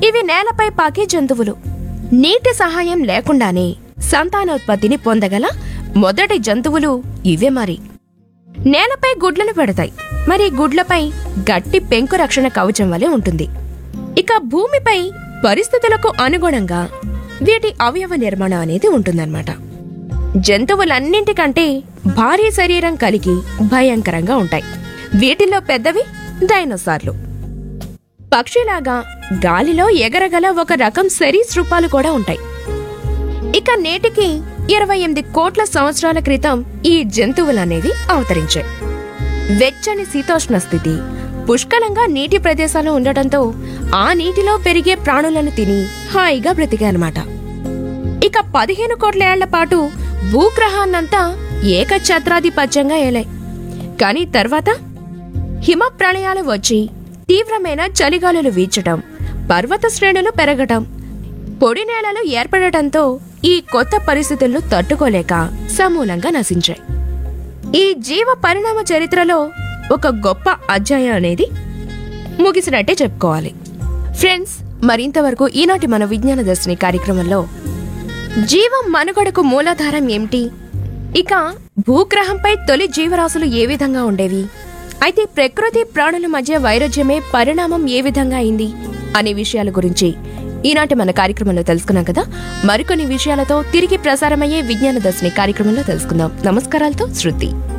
ఇవి నేలపై పాకే జంతువులు నీటి సహాయం లేకుండానే సంతానోత్పత్తిని పొందగల మొదటి జంతువులు ఇవే మరి నేలపై గుడ్లను పెడతాయి మరి గుడ్లపై గట్టి పెంకు రక్షణ కవచం వలె ఉంటుంది ఇక భూమిపై పరిస్థితులకు అనుగుణంగా వీటి అవయవ నిర్మాణం అనేది ఉంటుందన్నమాట జంతువులన్నింటికంటే భారీ శరీరం కలిగి భయంకరంగా ఉంటాయి వీటిలో పెద్దవి డైనోసార్లు పక్షిలాగా గాలిలో ఎగరగల ఒక రకం సరీసృపాలు కూడా ఉంటాయి ఇక నేటికి ఇరవై ఎనిమిది కోట్ల సంవత్సరాల క్రితం ఈ జంతువులనేవి అవతరించాయి వెచ్చని శీతోష్ణ స్థితి పుష్కలంగా నీటి ప్రదేశాలు ఉండటంతో ఆ నీటిలో పెరిగే ప్రాణులను తిని హాయిగా బ్రతికాయన్నమాట ఇక పదిహేను కోట్ల ఏళ్ల పాటు భూగ్రహాన్నంతా ఏకఛత్రాధిపత్యంగా ఏలాయి కానీ తర్వాత హిమ ప్రళయాలు వచ్చి తీవ్రమైన చలిగాలులు వీచటం పర్వత శ్రేణులు పెరగటం పొడి నేలలు ఏర్పడటంతో ఈ కొత్త పరిస్థితులను తట్టుకోలేక సమూలంగా నశించాయి ఈ జీవ పరిణామ చరిత్రలో ఒక గొప్ప అధ్యాయం అనేది ముగిసినట్టే చెప్పుకోవాలి ఫ్రెండ్స్ మరింతవరకు ఈనాటి మన విజ్ఞాన దర్శిని కార్యక్రమంలో జీవం మనుగడకు మూలాధారం ఏమిటి ఇక భూగ్రహంపై తొలి జీవరాశులు ఏ విధంగా ఉండేవి అయితే ప్రకృతి ప్రాణుల మధ్య వైరుధ్యమే పరిణామం ఏ విధంగా అయింది అనే విషయాల గురించి ఈనాటి మన కార్యక్రమంలో తెలుసుకున్నాం కదా మరికొన్ని విషయాలతో తిరిగి ప్రసారమయ్యే విజ్ఞాన దర్శిని కార్యక్రమంలో తెలుసుకుందాం నమస్కారాలతో శృతి